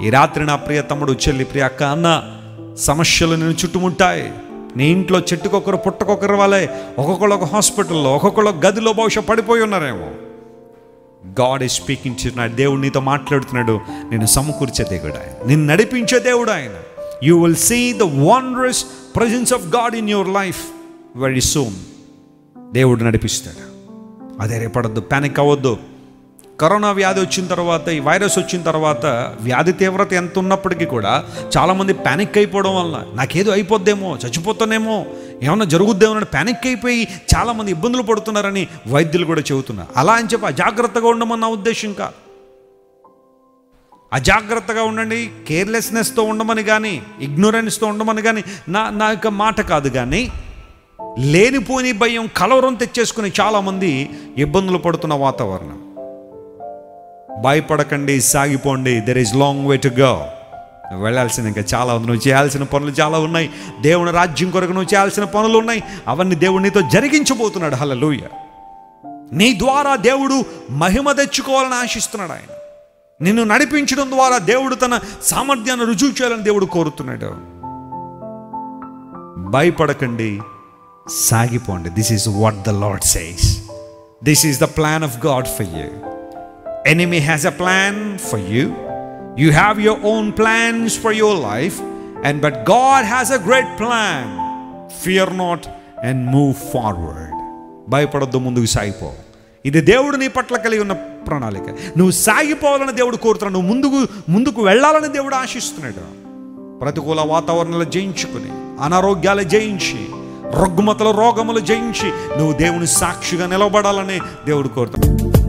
ఈ రాత్రి నా ప్రియ తమ్ముడు చెల్లి ప్రియ అక్క అన్న సమస్యలు నేను చుట్టుముట్టాయి నీ ఇంట్లో చెట్టుకొకరు పుట్టకొకరు వాళ్ళే ఒక్కొక్కరు ఒక హాస్పిటల్లో ఒక్కొక్కరు ఒక గదిలో బహుశా పడిపోయి ఉన్నారేమో గాడ్ ఈజ్ స్పీకింగ్ టు దేవుడు నీతో మాట్లాడుతున్నాడు నేను సమకూర్చే దేవుడు ఆయన నిన్ను నడిపించే దేవుడు ఆయన you will see the wondrous presence of God in your life very soon దేవుడు నడిపిస్తాడు అదే రేపడద్దు ప్యానిక్ అవ్వద్దు కరోనా వ్యాధి వచ్చిన తర్వాత ఈ వైరస్ వచ్చిన తర్వాత వ్యాధి తీవ్రత ఎంత ఉన్నప్పటికీ కూడా చాలామంది ప్యానిక్ అయిపోవడం వల్ల నాకేదో అయిపోద్దేమో చచ్చిపోతానేమో ఏమన్నా జరుగుద్దేమో అని ప్యానిక్ అయిపోయి చాలామంది ఇబ్బందులు పడుతున్నారని వైద్యులు కూడా చెబుతున్నారు అలా అని చెప్పి అజాగ్రత్తగా ఉండమని నా ఉద్దేశం కాదు అజాగ్రత్తగా ఉండండి కేర్లెస్నెస్తో ఉండమని కానీ ఇగ్నోరెన్స్తో ఉండమని కానీ నా నా యొక్క మాట కాదు కానీ లేనిపోని భయం కలవరం తెచ్చేసుకుని చాలామంది ఇబ్బందులు పడుతున్న వాతావరణం భయపడకండి సాగిపోండి there is long way to go వెళ్ళాల్సిన ఇంకా చాలా ఉంది నువ్వు చేయాల్సిన పనులు చాలా ఉన్నాయి దేవుని రాజ్యం కొరకు నువ్వు చేయాల్సిన పనులు ఉన్నాయి అవన్నీ దేవుడు నీతో జరిగించబోతున్నాడు హల్లెలూయ నీ ద్వారా దేవుడు మహిమ తెచ్చుకోవాలని ఆశిస్తున్నాడు ఆయన నిన్ను నడిపించడం ద్వారా దేవుడు తన సామర్థ్యాన్ని రుజువు చేయాలని దేవుడు కోరుతున్నాడు భయపడకండి సాగిపోండి this is what the Lord says this is the plan of God for you enemy has a plan for you you have your own plans for your life and but god has a great plan fear not and move forward భయపడొద్దు ముందుకు సాగిపో ఇది దేవుడు నీ పట్ల కలిగి ఉన్న ప్రణాళిక నువ్వు సాగిపోవాలని దేవుడు కోరుతున్నాడు నువ్వు ముందుకు ముందుకు వెళ్ళాలని దేవుడు ఆశిస్తున్నాడు ప్రతికూల వాతావరణాలు జయించుకుని అనారోగ్యాలు జయించి రుగ్మతల రోగములు జయించి నువ్వు దేవుని సాక్షిగా నిలబడాలని దేవుడు కోరుతున్నాడు